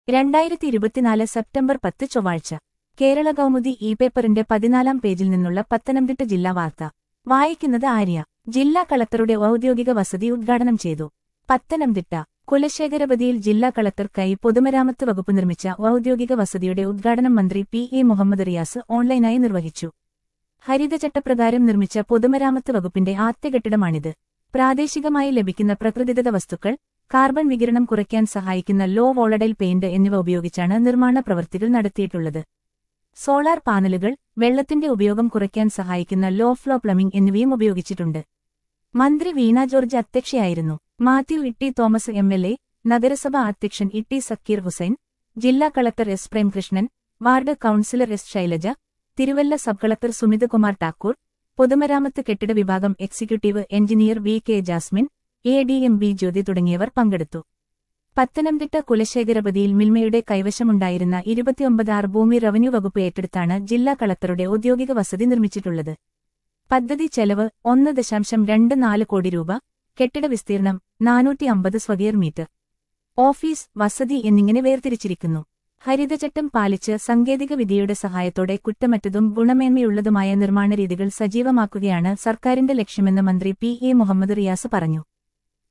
രണ്ടായിരത്തി ഇരുപത്തിനാല് സെപ്റ്റംബർ പത്ത് ചൊവ്വാഴ്ച കേരള കൗമുദി ഇ പേപ്പറിന്റെ പതിനാലാം പേജിൽ നിന്നുള്ള പത്തനംതിട്ട ജില്ലാ വാർത്ത വായിക്കുന്നത് ആര്യ ജില്ലാ കളക്ടറുടെ ഔദ്യോഗിക വസതി ഉദ്ഘാടനം ചെയ്തു പത്തനംതിട്ട കുലശേഖരപതിയിൽ ജില്ലാ കളക്ടർക്കായി പൊതുമരാമത്ത് വകുപ്പ് നിർമ്മിച്ച ഔദ്യോഗിക വസതിയുടെ ഉദ്ഘാടനം മന്ത്രി പി എ മുഹമ്മദ് റിയാസ് ഓൺലൈനായി നിർവഹിച്ചു ഹരിതചട്ടപ്രകാരം നിർമ്മിച്ച പൊതുമരാമത്ത് വകുപ്പിന്റെ ആദ്യ കെട്ടിടമാണിത് പ്രാദേശികമായി ലഭിക്കുന്ന പ്രകൃതിദത്ത വസ്തുക്കൾ കാർബൺ വികിരണം കുറയ്ക്കാൻ സഹായിക്കുന്ന ലോ വോളഡൈൽ പെയിന്റ് എന്നിവ ഉപയോഗിച്ചാണ് നിർമ്മാണ പ്രവൃത്തികൾ നടത്തിയിട്ടുള്ളത് സോളാർ പാനലുകൾ വെള്ളത്തിന്റെ ഉപയോഗം കുറയ്ക്കാൻ സഹായിക്കുന്ന ലോ ഫ്ലോ പ്ലംബിംഗ് എന്നിവയും ഉപയോഗിച്ചിട്ടുണ്ട് മന്ത്രി വീണ ജോർജ് അധ്യക്ഷയായിരുന്നു Mathew Itty Thomas M L A നഗരസഭാ അധ്യക്ഷൻ ഇട്ടി സക്കീർ ഹുസൈൻ ജില്ലാ collector S Premkrishnan ward councillor S Shailaja Thiruvalla sub collector Sumithkumar Thakur പൊതുമരാമത്ത് കെട്ടിട വിഭാഗം executive engineer V K Jasmine A D M B Jyothi തുടങ്ങിയവർ പങ്കെടുത്തു പത്തനംതിട്ട കുലശേഖരപതിയിൽ മിൽമയുടെ കൈവശമുണ്ടായിരുന്ന ഇരുപത്തിയൊമ്പത് ആർ ഭൂമി റവന്യൂ വകുപ്പ് ഏറ്റെടുത്താണ് ജില്ലാ കളക്ടറുടെ ഔദ്യോഗിക വസതി നിർമ്മിച്ചിട്ടുള്ളത് പദ്ധതി ചെലവ് ഒന്ന് ദശാംശം രണ്ട് നാല് കോടി രൂപ കെട്ടിട വിസ്തീർണം നാനൂറ്റി അമ്പത് സ്വകിയർ മീറ്റർ ഓഫീസ് വസതി എന്നിങ്ങനെ വേർതിരിച്ചിരിക്കുന്നു ഹരിതചട്ടം പാലിച്ച് സാങ്കേതിക വിദ്യയുടെ സഹായത്തോടെ കുറ്റമറ്റതും ഗുണമേന്മയുള്ളതുമായ നിർമ്മാണ രീതികൾ സജീവമാക്കുകയാണ് സർക്കാരിന്റെ ലക്ഷ്യമെന്ന് മന്ത്രി പി എ മുഹമ്മദ് റിയാസ് പറഞ്ഞു